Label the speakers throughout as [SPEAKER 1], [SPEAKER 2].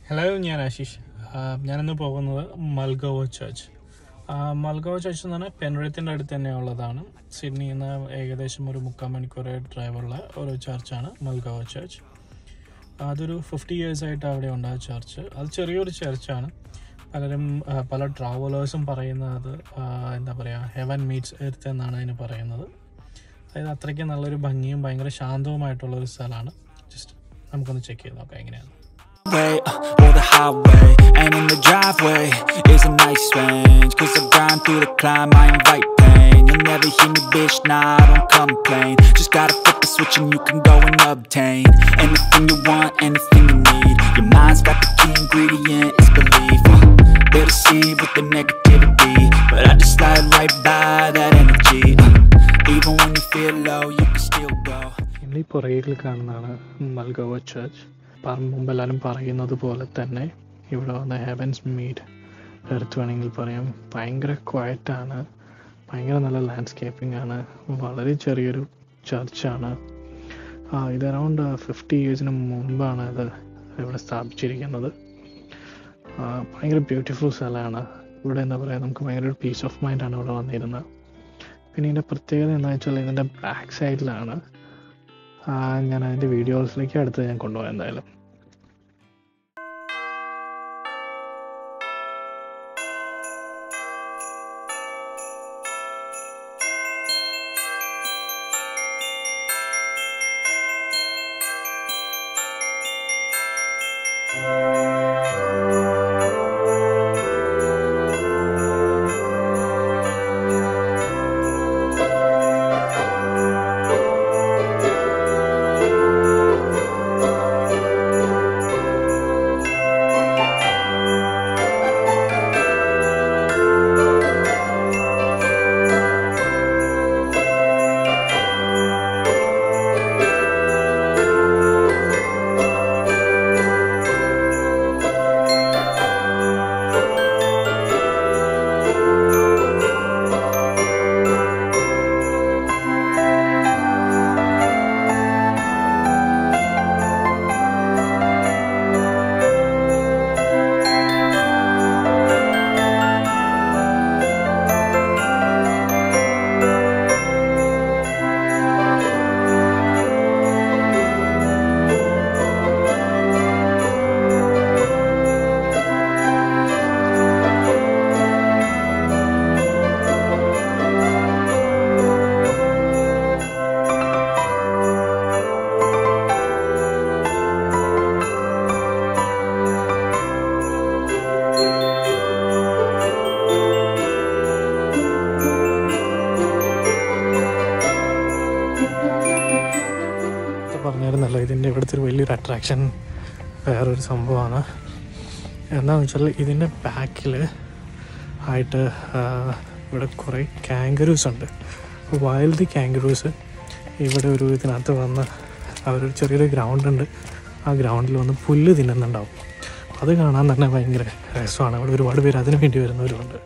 [SPEAKER 1] hello ഞാൻ ആശിഷ് ആ, ഞാനിന്ന് പോകുന്നത് മൽഗോവ ചർച്ച് ആ, മൽഗോവ ചർച്ച് എന്ന് പറഞ്ഞാൽ പെൻറിയത്തിൻ്റെ അടുത്ത് തന്നെ ഉള്ളതാണ് സിഡ്നിയിൽ നിന്ന് ഏകദേശം ഒരു മുക്കാൽ മണിക്കൂർ ഡ്രൈവുള്ള ഒരു ചർച്ചാണ് മൽഗോവ ചർച്ച് അതൊരു ഫിഫ്റ്റി ഇയേഴ്സ് ആയിട്ട് അവിടെ ഉണ്ട് ആ ചർച്ച് അത് ചെറിയൊരു ചർച്ചാണ് പലരും ആ, പല ട്രാവലേഴ്സും പറയുന്നത് അത് ആ, എന്താ പറയുക ഹെവൻ മീറ്റ്സ് എർത്ത് എന്നാണ് അതിന് പറയുന്നത് അതായത് അത്രയ്ക്ക് നല്ലൊരു ഭംഗിയും ഭയങ്കര ശാന്തവുമായിട്ടുള്ള ഒരു സ്ഥലമാണ് ജസ്റ്റ് നമുക്കൊന്ന് ചെക്ക് ചെയ്ത് നോക്കാം എങ്ങനെയാണ്
[SPEAKER 2] way uh, or the highway And in the driveway is a nice range Cause I grind through the climb, I invite pain You'll never hear me bitch, nah, I don't complain Just gotta flip the switch and you can go and obtain Anything you want, anything you need Your mind's got the key ingredient, it's belief uh, They'll deceive with the negativity But I just slide right by that energy uh, Even when you feel low, you can still go
[SPEAKER 1] ഈ പുറകിൽ കാണുന്നതാണ് Malgova church പറ മുമ്പ് എല്ലാവരും പറയുന്നത് പോലെ തന്നെ ഇവിടെ വന്ന ഹെവൻസ് മീറ്റ് എർത്ത് വേണമെങ്കിൽ പറയാം ഭയങ്കര ക്വയറ്റാണ് ഭയങ്കര നല്ല ലാൻഡ്സ്കേപ്പിംഗ് ആണ് വളരെ ചെറിയൊരു ചർച്ചാണ് ഇത് അറൗണ്ട് ഫിഫ്റ്റി ഇയേഴ്സിന് മുമ്പാണ് ഇത് ഇവിടെ സ്ഥാപിച്ചിരിക്കുന്നത് ആ, ഭയങ്കര ബ്യൂട്ടിഫുൾ സ്ഥലമാണ് ഇവിടെ എന്താ പറയുക നമുക്ക് ഭയങ്കര ഒരു പീസ് ഓഫ് മൈൻഡാണ് ഇവിടെ വന്നിരുന്നത് പിന്നെ ഇതിൻ്റെ പ്രത്യേകത എന്താ വെച്ചാൽ ഇതിൻ്റെ ബാക്ക് സൈഡിലാണ് ആ, ഞാൻ അതിൻ്റെ വീഡിയോസിലേക്ക് അടുത്ത് ഞാൻ കൊണ്ടുപോകാം എന്തായാലും നേരത്തെ പറഞ്ഞിരുന്നല്ലോ ഇതിൻ്റെ ഇവിടുത്തെ ഒരു വലിയൊരു അട്രാക്ഷൻ വേറൊരു സംഭവമാണ് എന്താണെന്ന് വെച്ചാൽ ഇതിൻ്റെ ബാക്കിൽ ആയിട്ട് ആ, ഇവിടെ കുറേ കാങ്കറൂസ് ഉണ്ട് വൈൽഡ് കാങ്കറൂസ് ഇവിടെ ഒരു ഇതിനകത്ത് വന്ന് അവരൊരു ചെറിയൊരു ഗ്രൗണ്ട് ഉണ്ട് ആ ഗ്രൗണ്ടിൽ വന്ന് പുല്ല് തിന്നുന്നുണ്ടാവും അത് കാണാൻ തന്നെ ഭയങ്കര രസമാണ് അവിടെ ഒരുപാട് പേര് അതിനു വേണ്ടി വരുന്നവരുമുണ്ട്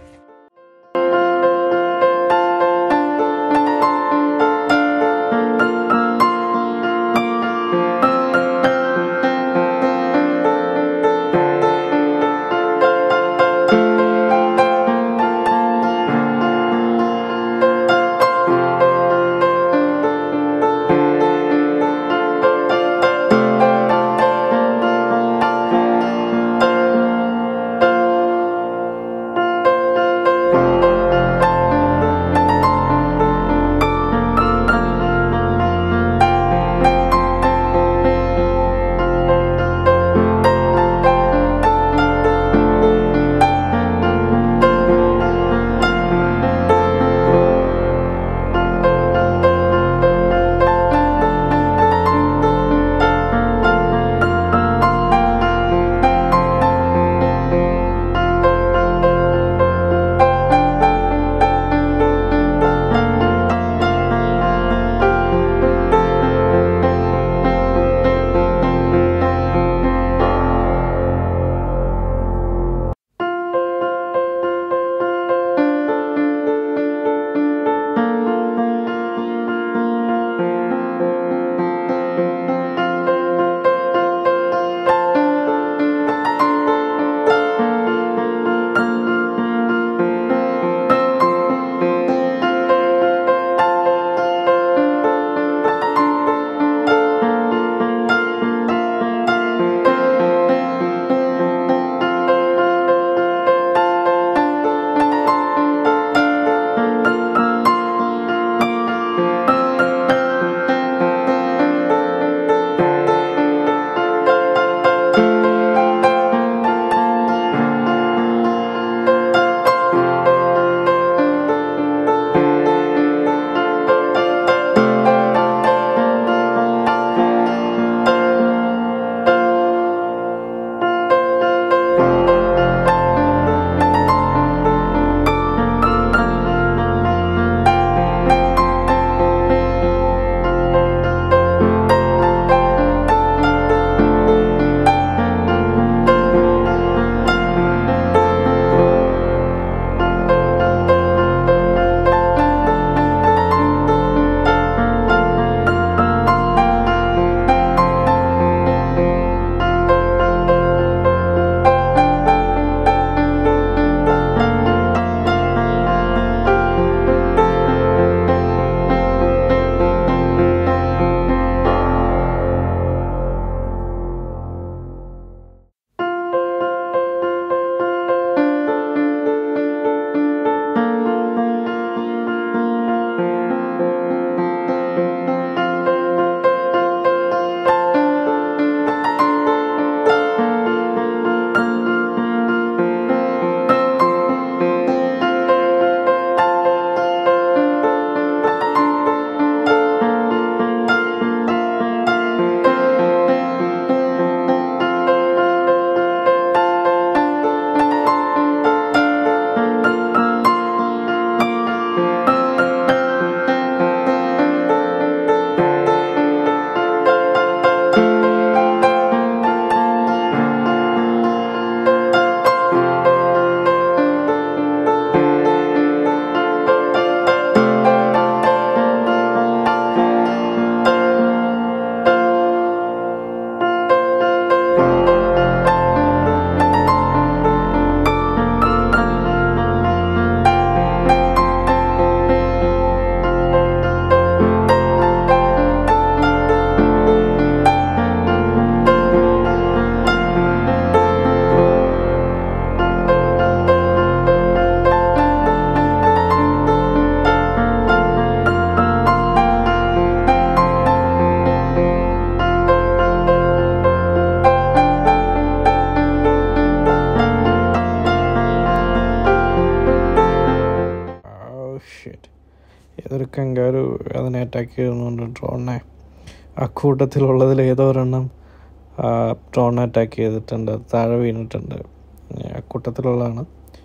[SPEAKER 1] കങ്കാരു അതിനെ അറ്റാക്ക് ചെയ്യുന്നുണ്ട് ഡ്രോണിനെ ആ കൂട്ടത്തിലുള്ളതിൽ ഏതോ ഒരെണ്ണം ഡ്രോണിനെ അറ്റാക്ക് ചെയ്തിട്ടുണ്ട് താഴെ വീണിട്ടുണ്ട് ആ കൂട്ടത്തിലുള്ളതാണ്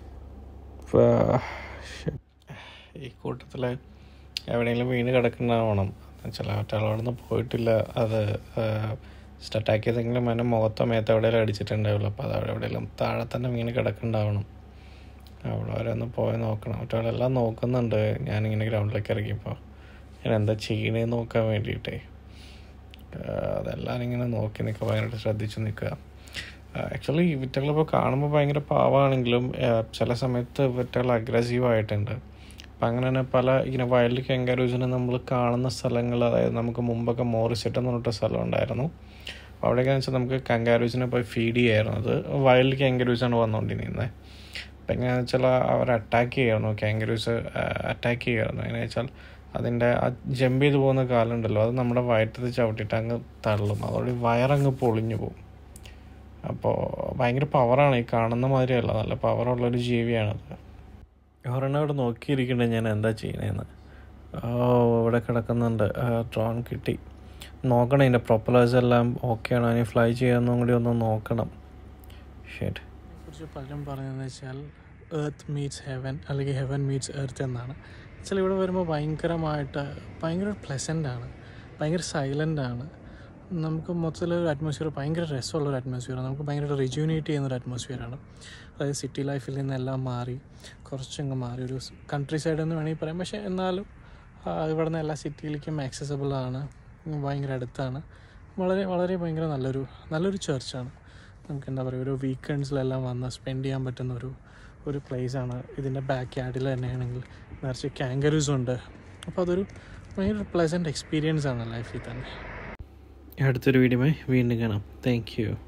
[SPEAKER 1] ഈ കൂട്ടത്തിൽ എവിടെയെങ്കിലും വീണ് കിടക്കുന്നതാവണം ചില മറ്റവിടെ നിന്ന് പോയിട്ടില്ല അത് അറ്റാക്ക് ചെയ്തെങ്കിലും അതിൻ്റെ മുഖത്തോ മേത്തോ എവിടെയെങ്കിലും അടിച്ചിട്ടുണ്ടാവില്ല അപ്പോൾ അത് അവിടെ എവിടെയെങ്കിലും താഴെ തന്നെ വീണ് കിടക്കുന്നുണ്ടാവണം അവിടെ വരെ ഒന്ന് പോയി നോക്കണം മറ്റവരെല്ലാം നോക്കുന്നുണ്ട് ഞാനിങ്ങനെ ഗ്രൗണ്ടിലേക്ക് ഇറങ്ങിയപ്പോൾ ഞാൻ എന്താ ചെയ്യണേന്ന് നോക്കാൻ വേണ്ടിയിട്ടേ അതെല്ലാം ഇങ്ങനെ നോക്കി നിൽക്കുക ഭയങ്കരമായിട്ട് ശ്രദ്ധിച്ച് നിൽക്കുക ആക്ച്വലി ഇവറ്റകളിപ്പോൾ കാണുമ്പോൾ ഭയങ്കര പാവമാണെങ്കിലും ചില സമയത്ത് ഇവറ്റകൾ അഗ്രസീവ് ആയിട്ടുണ്ട് അപ്പം അങ്ങനെ തന്നെ പല ഇങ്ങനെ വൈൽഡ് കെങ്കാരൂസിനെ നമ്മൾ കാണുന്ന സ്ഥലങ്ങൾ അതായത് നമുക്ക് മുമ്പൊക്കെ മോറിസെറ്റ് എന്ന് പറഞ്ഞിട്ട് സ്ഥലം ഉണ്ടായിരുന്നു അവിടെയൊക്കെയാണെന്ന് വെച്ചാൽ നമുക്ക് കങ്കാരൂസിനെ പോയി ഫീഡ് ചെയ്യായിരുന്നു അത് വൈൽഡ് കെങ്കാരൂസാണ് വന്നുകൊണ്ടിരുന്നത് അപ്പം എങ്ങനെയാണെന്ന് വെച്ചാൽ അവർ അറ്റാക്ക് ചെയ്യായിരുന്നു കാങ്കറൂസ് അറ്റാക്ക് ചെയ്യായിരുന്നു എങ്ങനെയാ വെച്ചാൽ അതിൻ്റെ ആ ജമ്പ് ചെയ്ത് പോകുന്ന കാലുണ്ടല്ലോ അത് നമ്മുടെ വയറ്റത്ത് ചവിട്ടിയിട്ട് അങ്ങ് തള്ളും അതോടെ വയറങ്ങ് പൊളിഞ്ഞു പോകും അപ്പോൾ ഭയങ്കര പവറാണ് ഈ കാണുന്ന മാതിരിയല്ല നല്ല പവറുള്ളൊരു ജീവിയാണത് ഒരെണ്ണം ഇവിടെ നോക്കിയിരിക്കണ്ടേ ഞാൻ എന്താ ചെയ്യണേന്ന് ഓ ഇവിടെ കിടക്കുന്നുണ്ട് ഡ്രോൺ കിട്ടി നോക്കണം ഇതിൻ്റെ പ്രൊപ്പലേഴ്സ് എല്ലാം ഓക്കെ ആണോ ഇനി ഫ്ലൈ ചെയ്യാമെന്നും കൂടി ഒന്ന് നോക്കണം ശരി കുറിച്ച് പലരും പറഞ്ഞതെന്ന് വെച്ചാൽ എർത്ത് മീറ്റ്സ് ഹെവൻ അല്ലെങ്കിൽ ഹെവൻ മീറ്റ്സ് എർത്ത് എന്നാണ് വെച്ചാൽ ഇവിടെ വരുമ്പോൾ ഭയങ്കരമായിട്ട് ഭയങ്കര പ്ലസൻ്റ് ആണ് ഭയങ്കര സൈലൻ്റ് ആണ് നമുക്ക് മൊത്തത്തിലൊരു അറ്റ്മോസ്ഫിയർ ഭയങ്കര രസമുള്ള ഒരു അറ്റ്മോസ്ഫിയർ നമുക്ക് ഭയങ്കര റിജ്യൂനേറ്റ് ചെയ്യുന്ന ഒരു അറ്റ്മോസ്ഫിയറാണ് അതായത് സിറ്റി ലൈഫിൽ നിന്നെല്ലാം മാറി കുറച്ചങ്ങ് മാറി ഒരു കൺട്രി സൈഡ് എന്ന് വേണമെങ്കിൽ പറയാം പക്ഷേ എന്നാലും ഇവിടെ നിന്ന് എല്ലാ സിറ്റിയിലേക്കും ആക്സസബിൾ ആണ് ഭയങ്കര അടുത്താണ് വളരെ വളരെ ഭയങ്കര നല്ലൊരു നല്ലൊരു ചർച്ചാണ് നമുക്ക് എന്താ പറയുക ഒരു വീക്കെൻഡ്സിലെല്ലാം വന്ന് സ്പെൻഡ് ചെയ്യാൻ പറ്റുന്ന ഒരു ഒരു പ്ലേസാണ് ഇതിൻ്റെ ബാക്ക് യാർഡിൽ തന്നെയാണെങ്കിൽ നിറച്ച് കാങ്കറൂസ് ഉണ്ട് അപ്പോൾ അതൊരു ഭയങ്കര പ്ലസൻറ്റ് എക്സ്പീരിയൻസ് ആണ് ലൈഫിൽ തന്നെ അടുത്തൊരു വീഡിയോ വീണ്ടും കാണാം താങ്ക് യു